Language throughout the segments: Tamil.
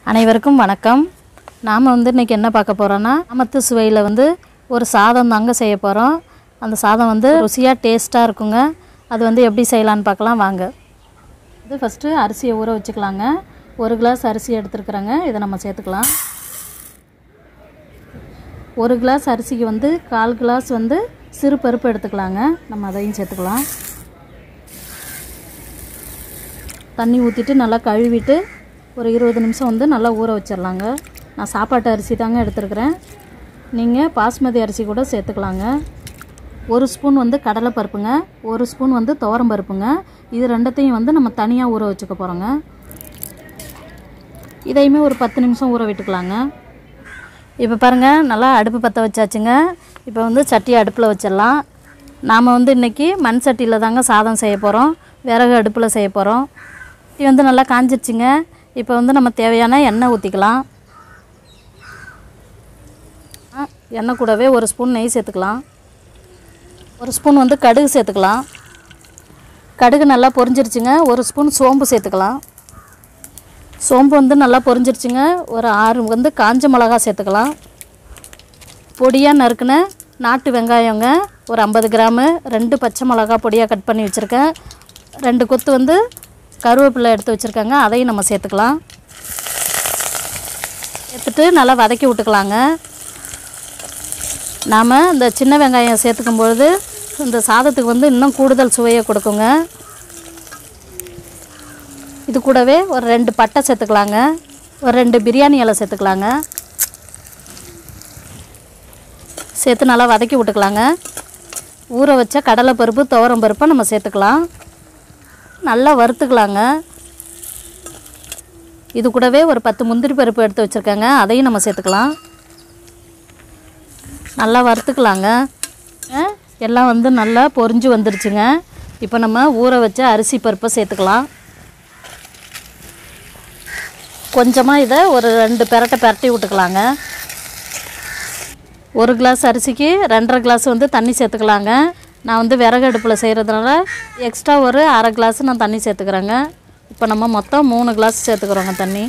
அனைவருக்கும் வணக்கம் நாம் வந்து இன்றைக்கி என்ன பார்க்க போகிறோன்னா அமத்து சுவையில் வந்து ஒரு சாதம் தாங்க செய்ய போகிறோம் அந்த சாதம் வந்து ருசியாக டேஸ்ட்டாக இருக்குங்க அது வந்து எப்படி செய்யலான்னு பார்க்கலாம் வாங்க இது ஃபஸ்ட்டு அரிசியை ஊற வச்சுக்கலாங்க ஒரு கிளாஸ் அரிசி எடுத்துருக்குறேங்க இதை நம்ம சேர்த்துக்கலாம் ஒரு கிளாஸ் அரிசிக்கு வந்து கால் கிளாஸ் வந்து சிறு பருப்பு எடுத்துக்கலாங்க நம்ம அதையும் சேர்த்துக்கலாம் தண்ணி ஊற்றிட்டு நல்லா கழுவிட்டு ஒரு இருபது நிமிஷம் வந்து நல்லா ஊற வச்சிடலாங்க நான் சாப்பாட்டு அரிசி தாங்க எடுத்துருக்குறேன் நீங்கள் பாஸ்மதி அரிசி கூட சேர்த்துக்கலாங்க ஒரு ஸ்பூன் வந்து கடலை பருப்புங்க ஒரு ஸ்பூன் வந்து துவரம் பருப்புங்க இது ரெண்டத்தையும் வந்து நம்ம தனியாக ஊற வச்சுக்க போகிறோங்க இதையுமே ஒரு பத்து நிமிஷம் ஊற விட்டுக்கலாங்க இப்போ பாருங்கள் நல்லா அடுப்பு பற்ற வச்சாச்சுங்க இப்போ வந்து சட்டி அடுப்பில் வச்சிடலாம் நாம் வந்து இன்றைக்கி மண் சட்டியில் தாங்க சாதம் செய்ய போகிறோம் விறகு அடுப்பில் செய்ய போகிறோம் இது வந்து நல்லா காஞ்சிருச்சுங்க இப்போ வந்து நம்ம தேவையான எண்ணெய் ஊற்றிக்கலாம் ஆ, எண்ணெய் கூடவே ஒரு ஸ்பூன் நெய் சேர்த்துக்கலாம் ஒரு ஸ்பூன் வந்து கடுகு சேர்த்துக்கலாம் கடுகு நல்லா பொரிஞ்சிருச்சுங்க ஒரு ஸ்பூன் சோம்பு சேர்த்துக்கலாம் சோம்பு வந்து நல்லா பொரிஞ்சிருச்சுங்க ஒரு ஆறு வந்து காஞ்ச மிளகா சேர்த்துக்கலாம் பொடியாக நறுக்குன நாட்டு வெங்காயங்க ஒரு ஐம்பது கிராமு ரெண்டு பச்சை மிளகா பொடியாக கட் பண்ணி வச்சுருக்கேன் ரெண்டு கொத்து வந்து கருவேப்பிலை எடுத்து வச்சுருக்கேங்க அதையும் நம்ம சேர்த்துக்கலாம் சேர்த்துட்டு நல்லா வதக்கி விட்டுக்கலாங்க நாம் இந்த சின்ன வெங்காயம் சேர்த்துக்கும் பொழுது இந்த சாதத்துக்கு வந்து இன்னும் கூடுதல் சுவையை கொடுக்குங்க இது கூடவே ஒரு ரெண்டு பட்டை சேர்த்துக்கலாங்க ஒரு ரெண்டு பிரியாணி இலை சேர்த்துக்கலாங்க சேர்த்து நல்லா வதக்கி விட்டுக்கலாங்க ஊற வச்ச கடலை பருப்பு துவரம் பருப்பை நம்ம சேர்த்துக்கலாம் நல்லா வறுத்துக்கலாங்க இது கூடவே ஒரு பத்து முந்திரி பருப்பு எடுத்து வச்சுருக்கேங்க அதையும் நம்ம சேர்த்துக்கலாம் நல்லா வறுத்துக்கலாங்க அஹ், எல்லாம் வந்து நல்லா பொரிஞ்சு வந்துருச்சுங்க இப்போ நம்ம ஊற வச்ச அரிசி பருப்பை சேர்த்துக்கலாம் கொஞ்சமாக இதை ஒரு ரெண்டு பெரட்டை பெரட்டி விட்டுக்கலாங்க ஒரு கிளாஸ் அரிசிக்கு ரெண்டரை கிளாஸ் வந்து தண்ணி சேர்த்துக்கலாங்க நான் வந்து விறகு அடுப்பில் செய்கிறதுனால எக்ஸ்ட்ரா ஒரு அரை கிளாஸ் நான் தண்ணி சேர்த்துக்கிறேங்க இப்போ நம்ம மொத்தம் மூணு கிளாஸ் சேர்த்துக்கிறோங்க தண்ணி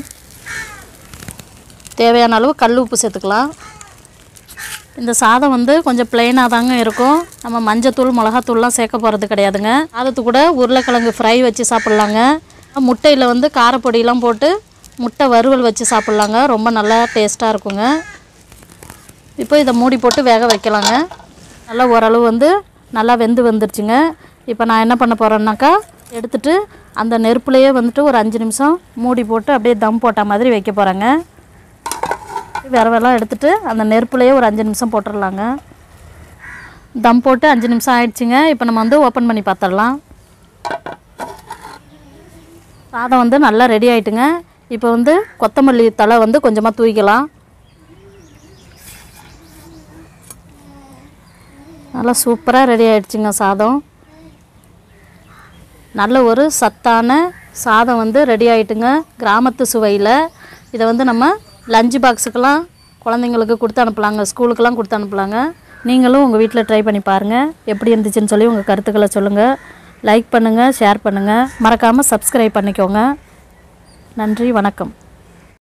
தேவையான அளவு கல் உப்பு சேர்த்துக்கலாம் இந்த சாதம் வந்து கொஞ்சம் பிளெயினாக தாங்க இருக்கும் நம்ம மஞ்சத்தூள் மிளகாத்தூள்லாம் சேர்க்க போகிறது கிடையாதுங்க சாதத்து கூட உருளைக்கிழங்கு ஃப்ரை வச்சு சாப்பிட்லாங்க முட்டையில் வந்து காரப்பொடியெலாம் போட்டு முட்டை வறுவல் வச்சு சாப்பிட்லாங்க ரொம்ப நல்லா டேஸ்ட்டாக இருக்குங்க இப்போ இதை மூடி போட்டு வேக வைக்கலாங்க நல்லா ஓரளவு வந்து நல்லா வெந்து வந்துருச்சுங்க இப்போ நான் என்ன பண்ண போகிறேன்னாக்கா எடுத்துட்டு அந்த நெருப்புலையே வந்துட்டு ஒரு அஞ்சு நிமிஷம் மூடி போட்டு அப்படியே தம் போட்ட மாதிரி வைக்க போகிறேங்க விரவெல்லாம் எடுத்துட்டு அந்த நெருப்புலையே ஒரு அஞ்சு நிமிஷம் போட்டுடலாங்க தம் போட்டு அஞ்சு நிமிஷம் ஆயிடுச்சுங்க இப்போ நம்ம வந்து ஓப்பன் பண்ணி பார்த்துடலாம் சாதம் வந்து நல்லா ரெடி ஆயிட்டுங்க இப்போ வந்து கொத்தமல்லி தழை வந்து கொஞ்சமாக தூவிக்கலாம் நல்லா சூப்பராக ரெடி ஆயிடுச்சுங்க சாதம் நல்ல ஒரு சத்தான சாதம் வந்து ரெடி ஆயிட்டுங்க கிராமத்து சுவையில் இதை வந்து நம்ம லஞ்சு பாக்ஸுக்கெல்லாம் குழந்தைங்களுக்கு கொடுத்து அனுப்பலாங்க ஸ்கூலுக்கெல்லாம் கொடுத்து அனுப்பலாங்க நீங்களும் உங்கள் வீட்டில் ட்ரை பண்ணி பாருங்கள் எப்படி இருந்துச்சுன்னு சொல்லி உங்கள் கருத்துக்களை சொல்லுங்கள் லைக் பண்ணுங்கள் ஷேர் பண்ணுங்கள் மறக்காமல் சப்ஸ்கிரைப் பண்ணிக்கோங்க நன்றி வணக்கம்